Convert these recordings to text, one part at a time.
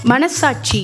மனசாட்சி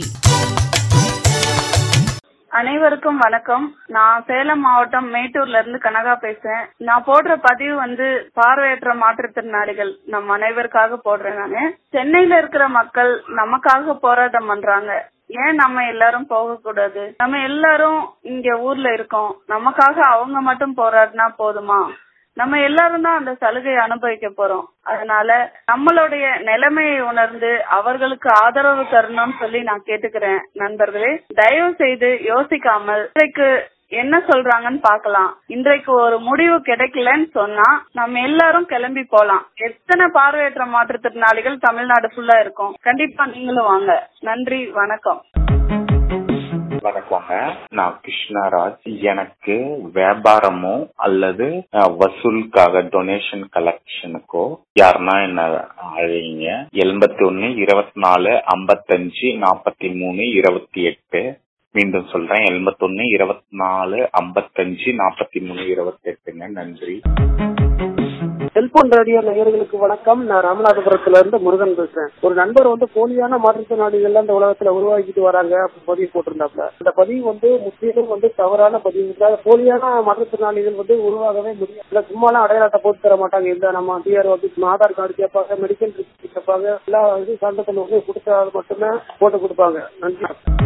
அனைவருக்கும் வணக்கம் நான் சேலம் மாவட்டம் மேட்டூர்ல இருந்து கனகா பேசுறேன் நான் போடுற பதிவு வந்து பார்வையற்ற மாற்றுத்திறனாளிகள் நம் அனைவருக்காக போடுறேன் நானு சென்னையில இருக்கிற மக்கள் நமக்காக போராட்டம் பண்றாங்க ஏன் நம்ம எல்லாரும் போக கூடாது நம்ம எல்லாரும் இங்க ஊர்ல இருக்கோம் நமக்காக அவங்க மட்டும் போராடினா போதுமா நம்ம எல்லாரும் தான் அந்த சலுகையை அனுபவிக்க போறோம் அதனால நம்மளுடைய நிலைமையை உணர்ந்து அவர்களுக்கு ஆதரவு தரணும்னு சொல்லி நான் கேட்டுக்கிறேன் நண்பர்களே தயவு செய்து யோசிக்காமல் இன்றைக்கு என்ன சொல்றாங்கன்னு பார்க்கலாம் இன்றைக்கு ஒரு முடிவு கிடைக்கலன்னு சொன்னா நம்ம எல்லாரும் கிளம்பி போலாம் எத்தனை பார்வையற்ற மாற்றுத்திறனாளிகள் தமிழ்நாடு ஃபுல்லா இருக்கும் கண்டிப்பா நீங்களும் வாங்க நன்றி வணக்கம் வணக்கங்க நான் கிருஷ்ணராஜ் எனக்கு வியாபாரமோ அல்லது அஹ், வசூலுக்காக டொனேஷன் கலெக்ஷனுக்கோ யாருன்னா என்ன அழைங்க எண்பத்தி ஒன்னு இருபத்தி நாலு ஐம்பத்தஞ்சு நாற்பத்தி மூணு இருபத்தி எட்டு மீண்டும் சொல்றேன் எண்பத்தொன்னு இருபத்தி நாலு ஐம்பத்தஞ்சு நாற்பத்தி மூணு இருபத்தி எட்டுங்க நன்றி செல்போன் ரேடியோ நேயர்களுக்கு வணக்கம் நான் ராமநாதபுரத்துல இருந்து முருகன் பேசுறேன் ஒரு நண்பர் வந்து போலியான மாற்றுத்திறனாளிகள் அந்த உலகத்துல உருவாக்கிட்டு வராங்க அப்படின்னு பதிவு போட்டிருந்தாப்ல அந்த பதிவு வந்து முற்றிலும் வந்து தவறான பதிவு அதாவது போலியான மாற்றுத்திறனாளிகள் வந்து உருவாகவே முடியும் இல்ல சும்மாலாம் அடையாளத்தை போட்டு தர மாட்டாங்க இந்த நம்ம டிஆர் ஆபீஸ் ஆதார் கார்டு கேட்பாங்க மெடிக்கல் ரிசிப்ட் கேட்பாங்க எல்லா இது சான்றிதழ் வந்து கொடுத்தா மட்டுமே போட்டு கொடுப்பாங்க நன்றி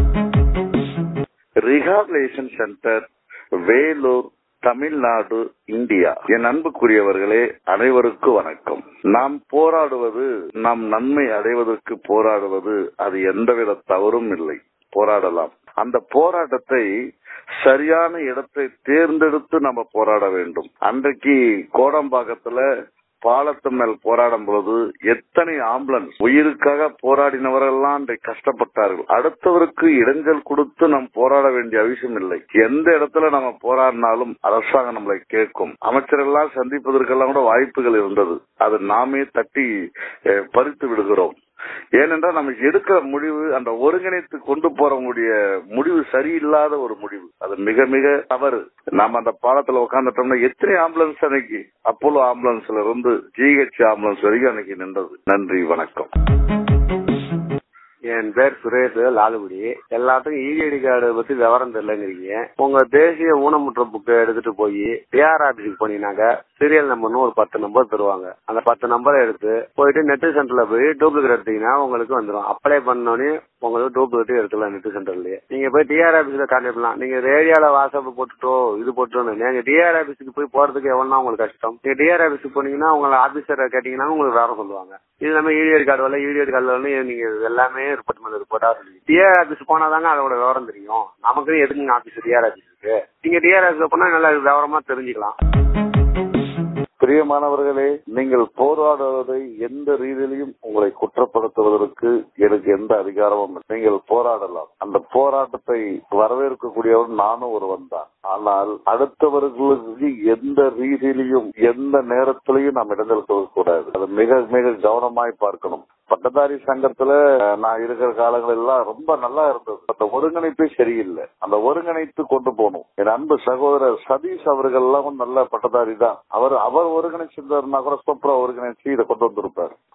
rehabilitation centre Vellore Tamil Nadu India என் அன்புக்குரியவர்களே அனைவருக்கும் வணக்கம் நாம் போராடுவது நாம் நன்மை அடைவதற்கு போராடுவது அது எந்தவித தவறும் இல்லை போராடலாம் அந்த போராட்டத்தை சரியான இடத்தை தேர்ந்தெடுத்து நம்ம போராட வேண்டும் அன்றைக்கு கோடம்பாக்கத்துல பாலத்து மேல் போராடும் பொழுது எத்தனை ஆம்புலன்ஸ் உயிருக்காக போராடினவரெல்லாம் அன்றைக்கு கஷ்டப்பட்டார்கள் அடுத்தவருக்கு இடைஞ்சல் கொடுத்து நாம் போராட வேண்டிய அவசியம் இல்லை எந்த இடத்துல நம்ம போராடினாலும் அரசாங்கம் நம்மளை கேட்கும் அமைச்சரெல்லாம் சந்திப்பதற்கெல்லாம் கூட வாய்ப்புகள் இருந்தது அது நாமே தட்டி அஹ், பறித்து விடுகிறோம் ஏனென்றால் நம்ம எடுக்கிற முடிவு அந்த ஒருங்கிணைத்து கொண்டு போறவங்களுடைய முடிவு சரியில்லாத ஒரு முடிவு அது மிக மிக தவறு நாம அந்த பாலத்துல உட்காந்துட்டோம்னா எத்தனை ஆம்புலன்ஸ் அன்னைக்கு அப்போலோ ஆம்புலன்ஸ்ல இருந்து ஜிஹெச் ஆம்புலன்ஸ் வரைக்கும் அன்னைக்கு நின்றது நன்றி வணக்கம் என் பேர் சுரேஷ் லாலுகுடி எல்லாத்துக்கும் இஐடி கார்டு பத்தி விவரம் தெரியலங்கிறீங்க உங்க தேசிய ஊனமுற்ற புக்கை எடுத்துட்டு போய் டிஆர் ஆபீஸுக்கு போனீங்கன்னாக்க சீரியல் நம்பர்னு ஒரு பத்து நம்பர் தருவாங்க அந்த பத்து நம்பரை எடுத்து போயிட்டு நெட் சென்டர்ல போய் டூப்ளிகேட் எடுத்தீங்கன்னா உங்களுக்கு வந்துடும் அப்ளை பண்ணோடனே உங்களுக்கு டூப்ளிகேட் எடுத்துக்கலாம் நெட் சென்டர்லயே நீங்க போய் டிஆர் ஆபீஸ்ல கான்டாக்ட் பண்ணலாம் நீங்க ரேடியோல வாட்ஸ்அப் போட்டுட்டோ இது போட்டோன்னு நீங்க டிஆர் ஆபீஸுக்கு போய் போறதுக்கு எவ்வளவு உங்களுக்கு கஷ்டம் நீங்க டிஆர் ஆபீஸுக்கு போனீங்கன்னா உங்களை ஆபீசரை கேட்டீங்கன்னா உங்களுக்கு வேற சொல்லுவாங்க இது நம்ம ஈடியர் கார்டு வரல ஈடியர் கார்டு வரல நீங்க எல்லாமே ரிப்போர்ட் மேல ரிப்போர்ட்டா சொல்லி டிஆர் ஆபீஸ் போனாதாங்க அதோட விவரம் தெரியும் நமக்கு எதுக்குங்க ஆபீஸ் டிஆர் ஆபீஸ் இருக்கு நீங்க டிஆர் ஆபீஸ் போனா நல்லா விவரமா தெரிஞ்சுக்கலாம் பிரியமானவர்களே நீங்கள் போராடுவதை எந்த ரீதியிலையும் உங்களை குற்றப்படுத்துவதற்கு எனக்கு எந்த அதிகாரமும் இல்லை. நீங்கள் போராடலாம் அந்த போராட்டத்தை வரவேற்கக்கூடியவன் நானும் ஒருவன் தான் ஆனால் அடுத்தவர்களுக்கு எந்த ரீதியிலையும் எந்த நேரத்திலையும் நாம் இடைஞ்சல் கூடாது அது மிக மிக கவனமாய் பார்க்கணும் பட்டதாரி சங்கத்துல அஹ், நான் இருக்கிற காலங்கள் எல்லாம் ரொம்ப நல்லா இருந்தது அந்த ஒருங்கிணைப்பே சரியில்லை அந்த ஒருங்கிணைத்து கொண்டு போகணும் என் அன்பு சகோதரர் சதீஷ் அவர்கள் எல்லாம் நல்ல பட்டதாரி தான் அவர் அவர் ஒருங்கிணைச்சிருந்தாருன்னா கூட சூப்பரா ஒருங்கிணைச்சு இதை கொண்டு வந்திருப்பாரு